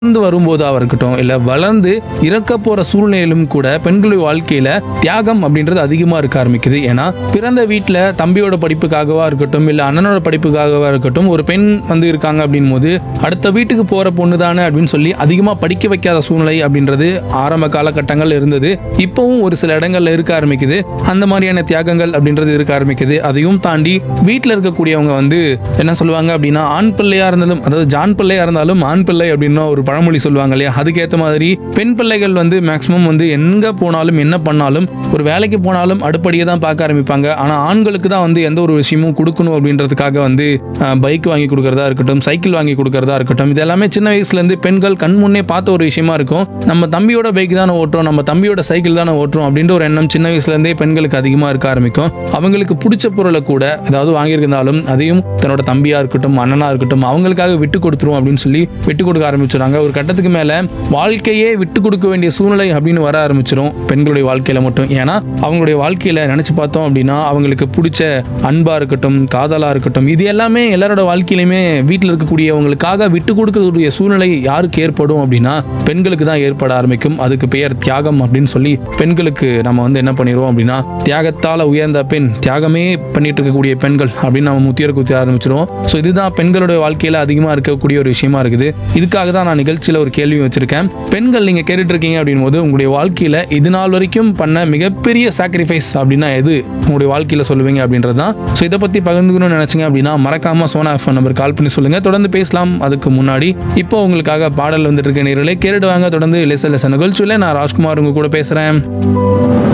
வளர்ந்து வரும்போதாக இருக்கட்டும் இல்லை வளர்ந்து இறக்க போற சூழ்நிலையிலும் கூட பெண்களுடைய வாழ்க்கையில தியாகம் அப்படின்றது அதிகமா இருக்க ஆரம்பிக்குது ஏன்னா பிறந்த வீட்டில் தம்பியோட படிப்புக்காகவா இருக்கட்டும் இல்லை அண்ணனோட படிப்புக்காகவா இருக்கட்டும் ஒரு பெண் வந்து இருக்காங்க அப்படின் போது அடுத்த வீட்டுக்கு போற பொண்ணு தானே அப்படின்னு சொல்லி அதிகமாக படிக்க வைக்காத சூழ்நிலை அப்படின்றது ஆரம்ப காலகட்டங்கள் இருந்தது இப்போவும் ஒரு சில இடங்கள்ல இருக்க ஆரம்பிக்குது அந்த மாதிரியான தியாகங்கள் அப்படின்றது இருக்க ஆரம்பிக்குது அதையும் தாண்டி வீட்டில் இருக்கக்கூடியவங்க வந்து என்ன சொல்லுவாங்க அப்படின்னா ஆண் பிள்ளையா இருந்தாலும் அதாவது ஜான் பிள்ளையா இருந்தாலும் ஆண் பிள்ளை அப்படின்னு ஒரு பழமொழி சொல்லுவாங்க இல்லையா அதுக்கேற்ற மாதிரி பெண் பிள்ளைகள் வந்து மேக்சிமம் வந்து எங்க போனாலும் என்ன பண்ணாலும் ஒரு வேலைக்கு போனாலும் அடுப்படியே தான் பார்க்க ஆரம்பிப்பாங்க ஆனா ஆண்களுக்கு தான் வந்து எந்த ஒரு விஷயமும் கொடுக்கணும் அப்படின்றதுக்காக வந்து பைக் வாங்கி கொடுக்கறதா இருக்கட்டும் சைக்கிள் வாங்கி கொடுக்கறதா இருக்கட்டும் இது எல்லாமே சின்ன வயசுல இருந்து பெண்கள் கண் முன்னே பார்த்த ஒரு விஷயமா இருக்கும் நம்ம தம்பியோட பைக் தானே ஓட்டுறோம் நம்ம தம்பியோட சைக்கிள் தானே ஓட்டுறோம் அப்படின்ற ஒரு எண்ணம் சின்ன வயசுல இருந்தே பெண்களுக்கு அதிகமா இருக்க ஆரம்பிக்கும் அவங்களுக்கு பிடிச்ச பொருளை கூட ஏதாவது வாங்கியிருந்தாலும் அதையும் தன்னோட தம்பியா இருக்கட்டும் அண்ணனா இருக்கட்டும் அவங்களுக்காக விட்டு கொடுத்துரும் அப்படின்னு சொல்லி விட்டு கொடுக்க ஆரம்பிச்சிடுறாங்க ஒரு கட்டத்துக்கு மேல வாழ்க்கையே விட்டு கொடுக்க வேண்டிய சூழ்நிலை அப்படின்னு வர ஆரம்பிச்சிடும் பெண்களுடைய வாழ்க்கையில மட்டும் ஏன்னா அவங்களுடைய வாழ்க்கையில நினைச்சு பார்த்தோம் அப்படின்னா அவங்களுக்கு பிடிச்ச அன்பா இருக்கட்டும் காதலா இருக்கட்டும் இது எல்லாமே எல்லாரோட வாழ்க்கையிலுமே வீட்டில் இருக்கக்கூடியவங்களுக்காக விட்டு கொடுக்கக்கூடிய சூழ்நிலை யாருக்கு ஏற்படும் அப்படின்னா பெண்களுக்கு தான் ஏற்பட ஆரம்பிக்கும் அதுக்கு பெயர் தியாகம் அப்படின்னு சொல்லி பெண்களுக்கு நம்ம வந்து என்ன பண்ணிடுவோம் அப்படின்னா தியாகத்தால உயர்ந்த பெண் தியாகமே பண்ணிட்டு இருக்கக்கூடிய பெண்கள் அப்படின்னு நம்ம முத்தியர் குத்தி ஆரம்பிச்சிருவோம் ஸோ இதுதான் பெண்களுடைய வாழ்க்கையில அதிகமாக இருக்கக்கூடிய ஒரு விஷயமா இருக்குது இதுக்காக தான் நான் நிகழ்ச்சியில் ஒரு கேள்வி வச்சிருக்கேன் பெண்கள் நீங்க கேட்டுட்டு இருக்கீங்க அப்படின் போது உங்களுடைய வாழ்க்கையில இது நாள் வரைக்கும் பண்ண மிகப்பெரிய சாக்ரிஃபைஸ் அப்படின்னா எது உங்களுடைய வாழ்க்கையில சொல்லுவீங்க அப்படின்றது தான் ஸோ இதை பத்தி பகிர்ந்துக்கணும்னு நினைச்சீங்க அப்படின்னா மறக்காம சோனா ஃபோன் நம்பர் கால் பண்ணி சொல்லுங்க தொடர்ந்து பேசலாம் அதுக்கு முன்னாடி இப்போ உங்களுக்காக பாடல் வந்துட்டு இருக்க நேரில் கேட்டுடுவாங்க தொடர்ந்து லெச லெச நிகழ்ச்சியில் நான் ராஜ்குமார் உங்க கூட பேசுறேன்